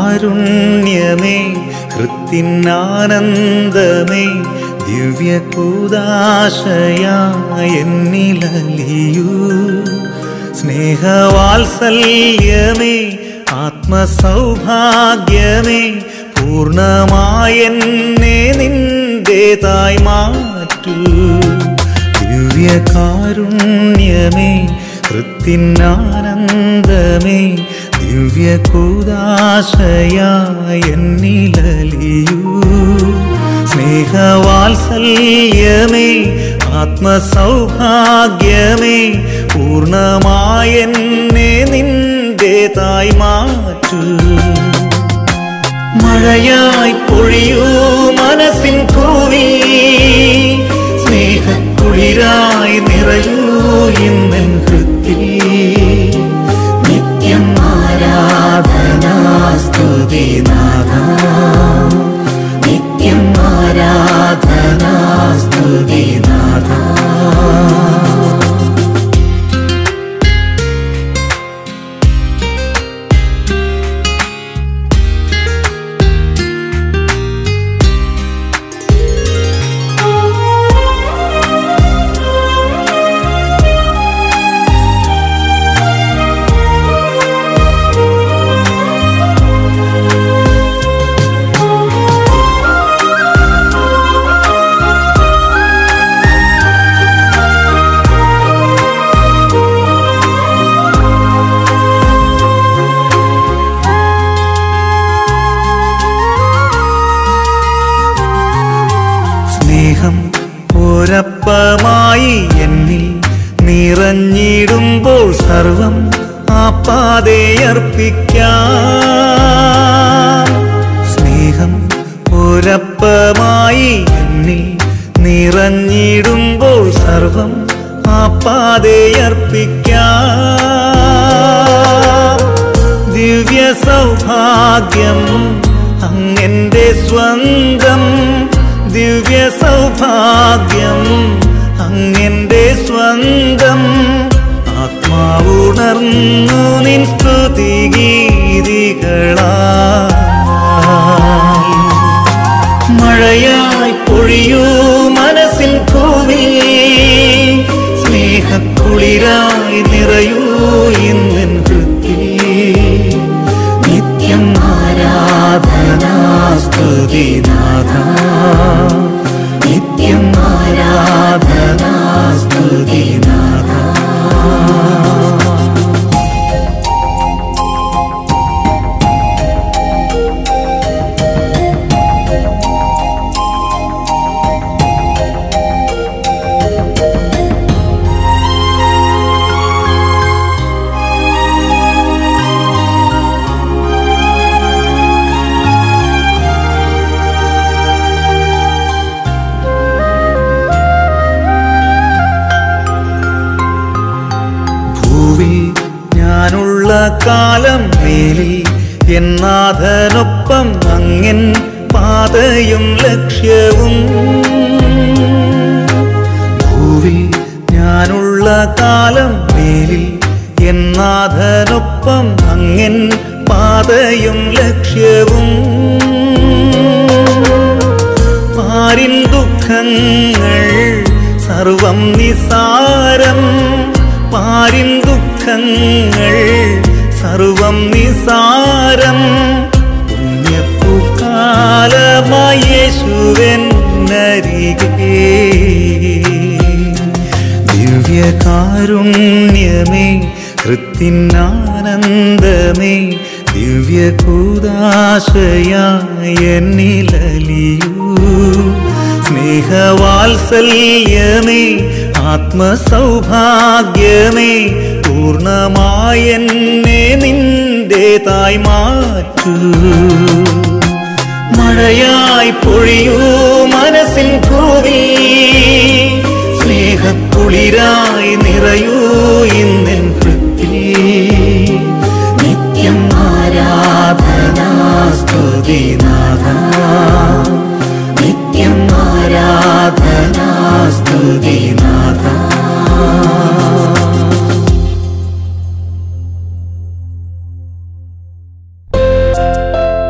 ദിവ്യകാരുണ്യമേ ഹൃത്തിനാനന്ദമേ ദിവ്യകൂദാശയാന്നിലലിയൂ സ്നേഹവാത്സല്യമേ ആത്മസൗഭാഗ്യമേ പൂർണ്ണമായെന്നെ നിന്റേതായി മാറ്റൂ ദിവ്യകാരുണ്യമേ ഹൃത്തിനാനന്ദമേ ദിവ്യകൂദാശയാന്നിലലിയൂ സ്നേഹവാത്സല്യമേ ആത്മസൗഭാഗ്യമേ പൂർണ്ണമായെന്നെ നിന്റേതായി മാറ്റൂ മഴയായി പൊഴിയൂ മനസ്സിൻ ഭൂമി സ്നേഹക്കുളിരായി നിറയൂ ഇന്നൻ ഹൃത്തിൽ നിത്യം ആരാധനാ സ്തുതി നാഥ നിത്യം ആരാധനാ സ്തുതി നാഥ സ്നേഹം ഒരപ്പമായി എന്നിൽ നിറഞ്ഞിടുമ്പോൾ സർവം ആ പാതയർപ്പിക്കാം സ്നേഹം ഒരപ്പമായി എന്നിൽ നിറഞ്ഞിടുമ്പോൾ സർവം ആ പാതയർപ്പിക്കാം ദിവ്യ സൗഭാഗ്യം അങ്ങെന്റെ സ്വന്തം ദിവ്യ സൗഭാഗ്യം അങ്ങെന്റെ സ്വന്തം ആത്മാവുണർന്നു നിൻ സ്തുതി ഗീതികളായി മഴയായി പൊഴിയൂ മനസ്സിൻ ഭൂമി സ്നേഹക്കുളിരായി നിറയൂ ഇന്നൻ ഹൃത്തിൽ നിത്യം ആരാധനാ സ്തുതി നാഥ നിത്യം ആരാധനാ സ്തുതി നാഥ ഭൂവിൽ ഞാനുള്ള കാലം മേലിൽ എന്നാഥനൊപ്പം അങ്ങൻ പാതയും ലക്ഷ്യവും ഭൂവിൽ ഞാനുള്ള കാലം മേലിൽ എന്നാഥനൊപ്പം അങ്ങൻ പാതയും ലക്ഷ്യവും പാരിൻ ദുഃഖങ്ങൾ സർവം നിസാരം പാരിൻ ദുഃഖങ്ങൾ സർവം നിസാരം പുണ്യപ്പൂക്കാലമായ യേശുവെന്നരികെ ദിവ്യകാരുണ്യമേ കൃത്തിനാനന്ദമേ ദിവ്യകൂദാശയാന്നിലലിയൂ സ്നേഹവാത്സല്യമേ ആത്മസൗഭാഗ്യമേ പൂർണ്ണമായെന്നെ നിന്റേതായി മാറ്റൂ മഴയായി പൊഴിയൂ മനസ്സിൻ ഭൂമി സ്നേഹക്കുളിരായി നിറയൂ ഇന്നൻ ഹൃത്തിൽ നിത്യം ആരാധനാ സ്തുതി നാഥ നിത്യം ആരാധനാ സ്തുതി നാഥ യേശുവേ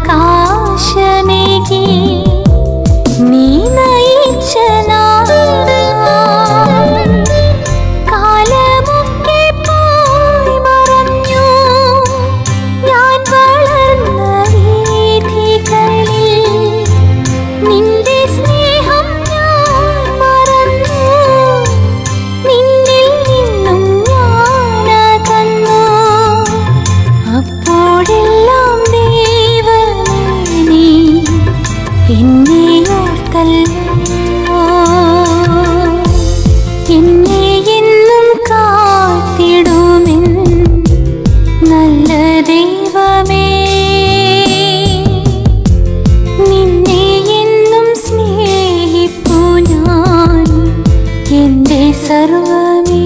പ്രകാശമേകി നീ നയിച്ച നാൾ കാലമൊക്കെ പോയി മറഞ്ഞു ഞാൻ വളർന്ന വീഥികളിൽ നിന്റെ സ്നേഹം ഞാൻ മറന്നു നിന്നിൽ നിന്നും ഞാൻ അകന്നു അപ്പോഴെല്ലാം ദൈവമേ നീ എന്നെ ഓർത്തല്ലോ എന്നെ എന്നും കാത്തിടുമെൻ നല്ല ദൈവമേ നിന്നെ എന്നും സ്നേഹിപ്പു ഞാൻ എന്റെ സർവമേ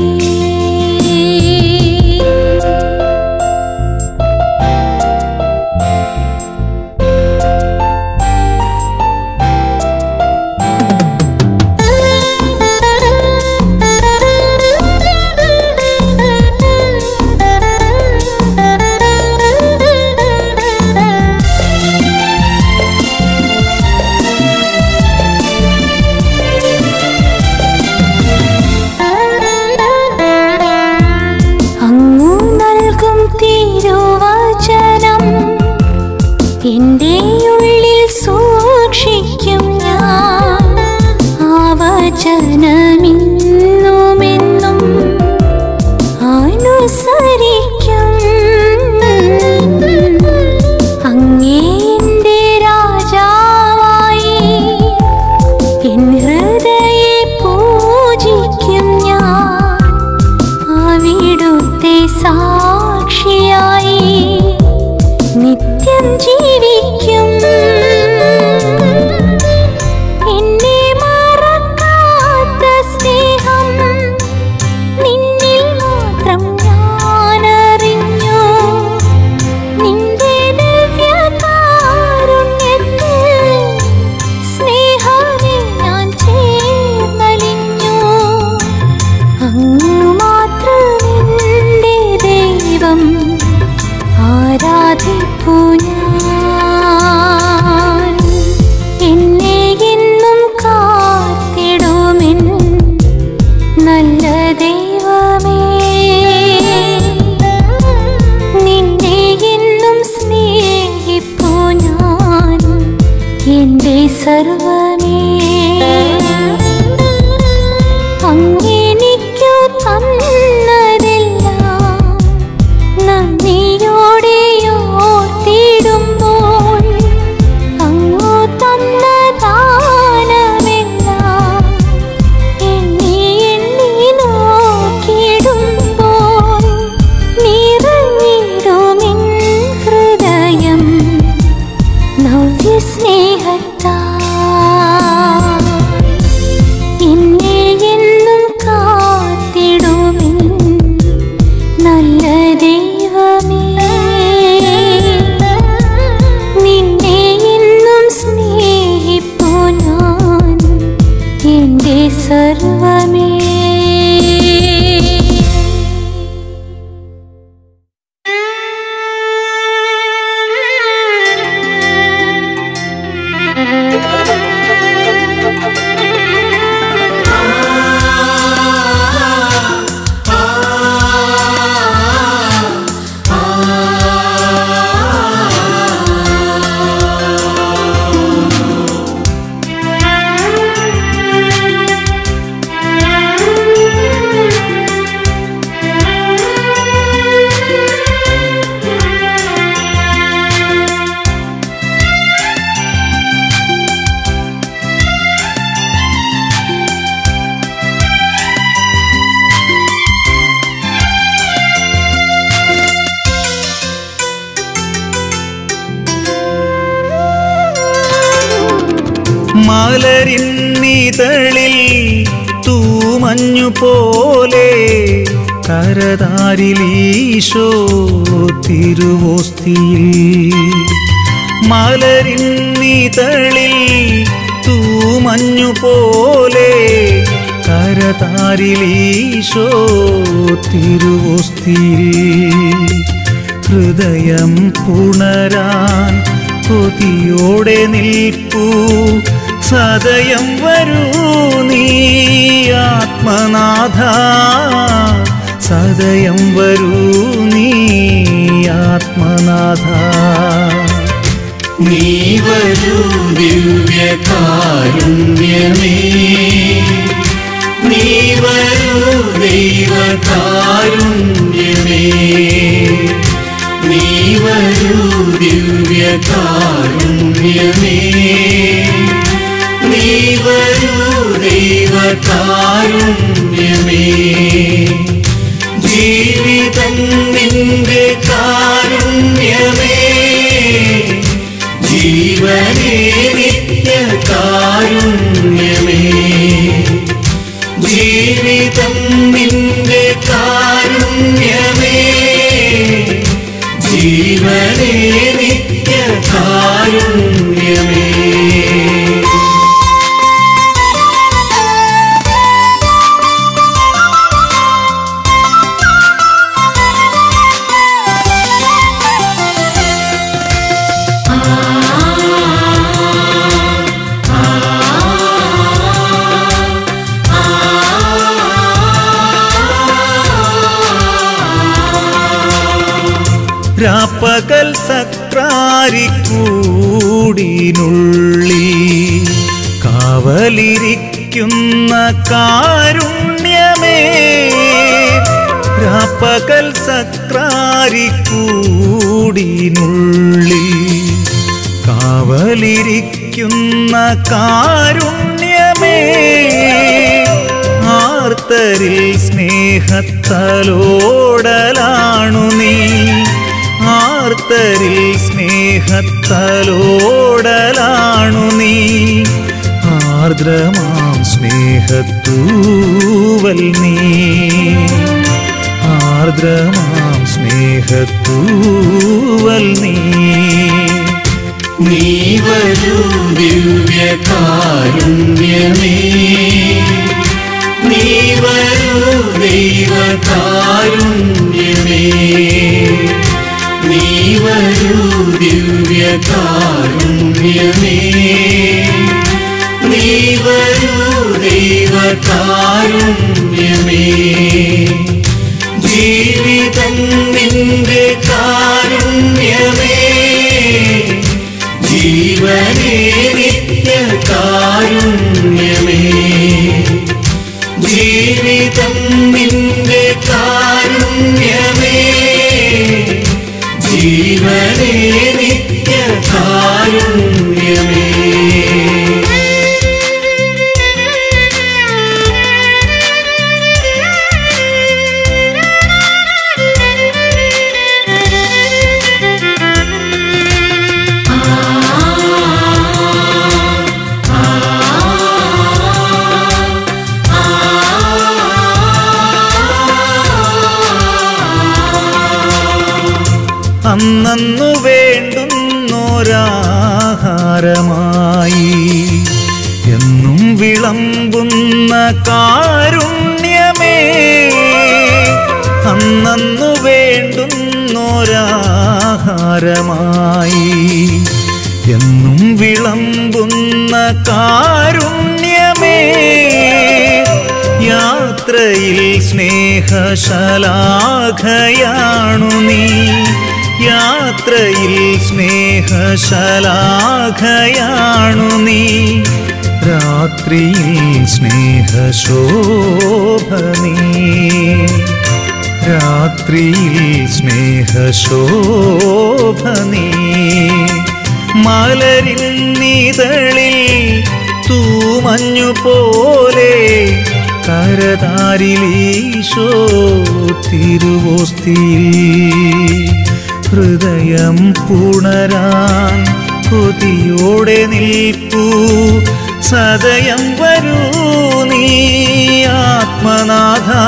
അങ്ങു നൽകും തിരുവചനം എന്റെ ഉള്ളിൽ സൂക്ഷിക്കും ഞാൻ ആ വചനമിന്നുമെന്നും അനുസരിക്കും അങ്ങേ എന്റെ രാജാവായി എൻ ഹൃദയെ പൂജിക്കും ഞാൻ അവിടുത്തെ സാക്ഷിയായി നിത്യം ജീവിക്കും എന്നെ മറക്കാത്ത സ്നേഹം നിന്നിൽ മാത്രം ഞാൻ അറിഞ്ഞു നിന്റെ ദിവ്യകാരുണ്യത്തിൽ സ്നേഹമേ ഞാൻ ചേർന്നലിഞ്ഞു അങ്ങു മാത്രമെന്റെ ദൈവം ആരാധിപ്പു ഞാൻ എന്നെ എന്നും കാത്തിടുമെൻ നല്ല ദൈവമേ നിന്നെ എന്നും സ്നേഹിപ്പു ഞാൻ എന്റെ സർവമേ അങ്ങെനിക്കു തന്നതെല്ലാം നന്ദിയോടെ ഓർത്തിടുമ്പോൾ അങ്ങു തന്ന ദാനമെല്ലാം എണ്ണി എണ്ണി നോക്കിടുമ്പോൾ നിറഞ്ഞിടുമിൻ ഹൃദയം നവ്യസ്നേഹത്താ എന്നെ എന്നും കാത്തിടുമിൻ നല്ല ദൈവമേ നിന്നെ എന്നും സ്നേഹിപ്പു ഞാൻ എന്റെ സർവമേ മലരിന്നിതളിൽ തൂമഞ്ഞു പോലെ കരതാരിലീശോ തിരുവോസ്തിയിൽ മലരിന്നിതളിൽ തൂമഞ്ഞു പോലെ കരതാരിലീശോ തിരുവോസ്തിയിൽ ഹൃദയം പുണരാൻ കൊതിയോടെ നിൽപ്പൂ സദയം വരൂ നീ ആത്മനാഥ സദയം വരൂ നീ ആത്മനാഥ നീ വരൂ ദിവ്യകാരുണ്യമേ നീ വരൂ ദൈവകാരുണ്യമേ നീ വരൂ ദിവ്യകാരുണ്യമേ നീ വരൂ ദൈവകാരുണ്യമേ ജീവിതം നിന്റെ കാരുണ്യമേ ജീവനേ നിത്യകാരുണ്യമേ ജീവിതം നിന്റെ കാരുണ്യമേ ജീവനേ നിത്യകാരുണ്യമേ രാപ്പകൽ സക്രാരിക്കൂടിനുള്ളിൽ കാവലിരിക്കുന്ന കാരുണ്യമേ രാപ്പകൽ സക്രാരിക്കൂടിനുള്ളിൽ കാവലിരിക്കുന്ന കാരുണ്യമേ ആർത്തരിൽ സ്നേഹത്തലോടലാണു നീ ആർത്തരിൽ സ്നേഹത്തലോടലാണു നീ ആർദ്രമാം സ്നേഹത്തൂവൽ നീ ആർദ്രമാം സ്നേഹത്തൂവൽ നീ നീ വരൂ ദിവ്യകാരുണ്യമേ നീ വരൂ ദൈവകാരുണ്യമേ നീ വരൂ ദിവ്യകാരുണ്യമേ നീ വരൂ ദൈവകാരുണ്യമേ ജീവിതം നിന്റെ കാരുണ്യമേ ജീവനേ നിത്യകാരുണ്യമേ ജീവിതം നിന്റെ കാരുണ്യമേ ജീവനേ നിത്യകാരുണ്യമേ അന്നു വേണ്ടുന്നൊരാഹാരമായി എന്നും വിളമ്പുന്ന കാരുണ്യമേ അന്നു വേണ്ടുന്നൊരാഹാരമായി എന്നും വിളമ്പുന്ന കാരുണ്യമേ യാത്രയിൽ സ്നേഹശലാഖയാണു നീ യാത്രയിൽ സ്നേഹശലാഖയാണു നീ രാത്രിയിൽ സ്നേഹശോഭ നീ രാത്രിയിൽ സ്നേഹശോഭ നീ മലരിൽ നിതളിൽ തൂമഞ്ഞു പോലെ കരതാരിലീശോ തിരുവോസ്തിയിൽ ഹൃദയം പുണരാൻ കൊതിയോടെ നിൽപ്പൂ സദയം വരൂ നീ ആത്മനാഥ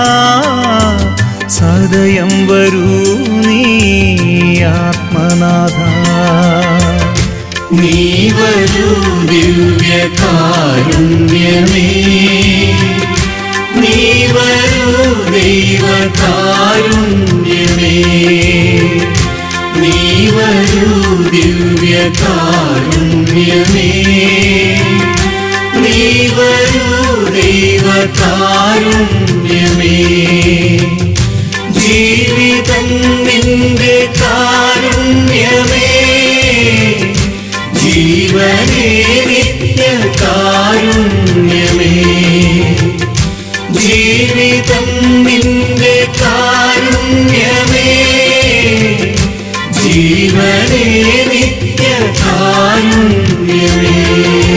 സദയം വരൂ നീ ആത്മനാഥ നീ വരൂ ദിവ്യകാരുണ്യമേ നീ വരൂ ദൈവകാരുണ്യമേ നീ വരൂ ദിവ്യകാരുണ്യമേ കാരുണ്യമേ നീ വരൂ ദൈവ കാരുണ്യമേ ജീവിതം നിന്റെ കാരുണ്യമേ ജീവനേ നിത്യ കാരുണ്യമേ ജീവിതം നിന്റെ കാരുണ്യമേ ജീവനേ നിത്യ കാരുണ്യമേ